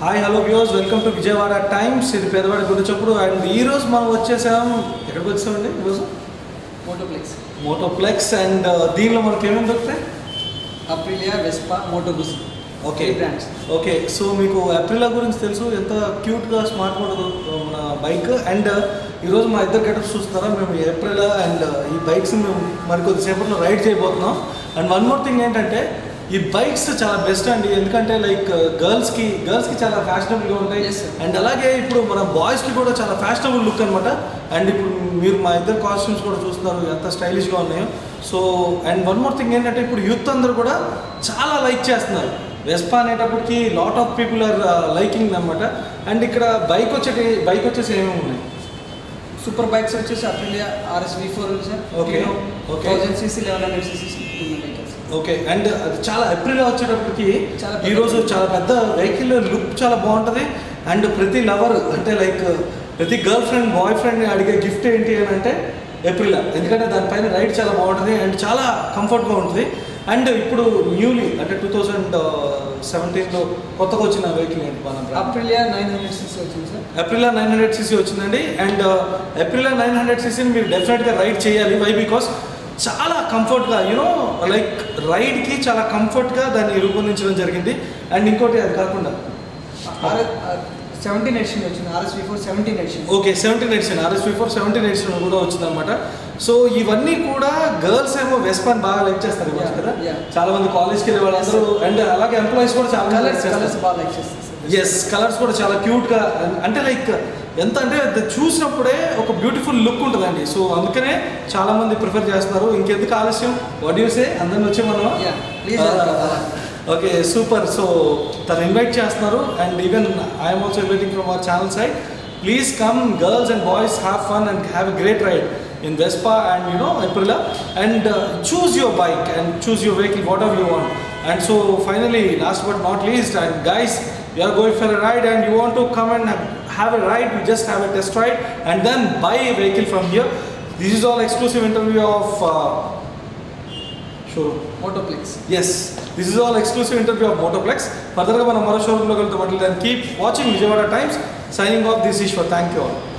Hi hello views welcome to Vijayawada Times ఇది పేదవాడి గురించప్పుడు and ఈ రోజు మనం వచ్చేసాం ఎక్కడికి వచ్చామండి ఈరోజు మోటోప్లెక్స్ మోటోప్లెక్స్ అండ్ దీనిలో మనకి ఏమేమి దొరుకుతాయి అప్రిలియా వెస్పా మోటోబుస్ ఓకే బ్రాండ్స్ ఓకే సో మీకు అప్రిలా గురించి తెలుసు ఎంత క్యూట్గా స్మార్ట్ ఉండదు మన బైక్ అండ్ ఈరోజు మా ఇద్దరు గెటప్స్ చూస్తున్నారా మేము ఏప్రిల్ అండ్ ఈ బైక్స్ మేము మరి కొద్దిసేపట్లో రైడ్ చేయబోతున్నాం అండ్ వన్ మోర్ థింగ్ ఏంటంటే ఈ బైక్స్ చాలా బెస్ట్ అండి ఎందుకంటే లైక్ గర్ల్స్కి గర్ల్స్కి చాలా ఫ్యాషనబుల్గా ఉంటాయి Yes, sir. అండ్ అలాగే ఇప్పుడు మన బాయ్స్కి కూడా చాలా ఫ్యాషనబుల్ లుక్ అనమాట అండ్ ఇప్పుడు మీరు మా ఇద్దరు కాస్ట్యూమ్స్ కూడా చూస్తున్నారు ఎంత స్టైలిష్గా ఉన్నాయో so and one more thing ఏంటంటే ఇప్పుడు యూత్ అందరూ కూడా చాలా లైక్ చేస్తున్నారు వెస్పా అనేటప్పటికి lot of people are liking అనమాట అండ్ ఇక్కడ బైక్ వచ్చేటి బైక్ వచ్చేసి ఏమేమి ఉన్నాయి సూపర్ బైక్స్ వచ్చేసి అప్రిలియా ఆర్ఎస్ వి ఫోర్ ఉంది sir Okay. Okay. Thousand CC eleven hundred CC vehicles okay and అది చాలా ఏప్రిల్ వచ్చేటప్పటికి చాలా పెద్ద ఈరోజు చాలా పెద్ద వెహికల్ లుక్ చాలా బాగుంటుంది అండ్ ప్రతి లవర్ అంటే లైక్ ప్రతి గర్ల్ ఫ్రెండ్ బాయ్ ఫ్రెండ్ని అడిగే గిఫ్ట్ ఏంటి అని అంటే ఏప్రిల్ ఎందుకంటే దానిపైన రైడ్ చాలా బాగుంటుంది అండ్ చాలా కంఫర్ట్గా ఉంటుంది అండ్ ఇప్పుడు న్యూలీ అంటే టూ థౌజండ్ సెవెంటీన్లో కొత్తగా వచ్చిన వెహికల్ ఏంటి మన brand? Aprilia nine hundred CC వచ్చింది sir Aprilia nine hundred CC వచ్చిందండి అండ్ అప్రిలా నైన్ హండ్రెడ్ సీసీని మీరు డెఫినెట్గా రైడ్ చేయాలి వై బికాస్ చాలా కంఫర్ట్గా యూనో లైక్ రైడ్కి చాలా కంఫర్ట్గా దాన్ని రూపొందించడం జరిగింది అండ్ ఇంకోటి అది కాకుండా సెవెంటీన్ ఎడిషన్ వచ్చింది RS V four seventeen edition okay seventeen edition RS four seventeen edition కూడా వచ్చిందనమాట సో ఇవన్నీ కూడా గర్ల్స్ ఏమో వెస్పాన్ బాగా లైక్ చేస్తారు ఈ మధ్య Yeah, కదా yeah. చాలా మంది కాలేజ్కి వెళ్ళే వాళ్ళందరూ అండ్ అలాగే ఎంప్లాయీస్ కూడా చాలా మంది like కలర్స్ చేస్తారు. కలర్స్ బాగా లైక్ చేస్తుంది సార్ ఎస్ కలర్స్ కూడా చాలా క్యూట్గా అంటే లైక్ ఎంత అంటే అది చూసినప్పుడే ఒక బ్యూటిఫుల్ లుక్ ఉంటుందండి సో అందుకనే చాలా మంది ప్రిఫర్ చేస్తున్నారు ఇంకెందుకు ఆలస్యం వాట్ సే అందరిని వచ్చి మనం Yeah, please welcome. Okay super so తను ఇన్వైట్ చేస్తున్నారు and even I'm also inviting from our channel side please come girls and boys have fun and have a great ride in Vespa and you know Aprilia and uh, choose your bike and choose your vehicle whatever you want and so finally last but not least and guys you are going for a ride and you want to come and have a ride you just have a test ride and then buy a vehicle from here this is all exclusive interview of uh, showroom Motoplex yes this is all exclusive interview of Motoplex ఫర్దర్గా మనం మరో షోరూమ్లోకి వెళ్తాం అంటే దాన్ని keep watching Vijayawada Times signing off this Eshwar thank you all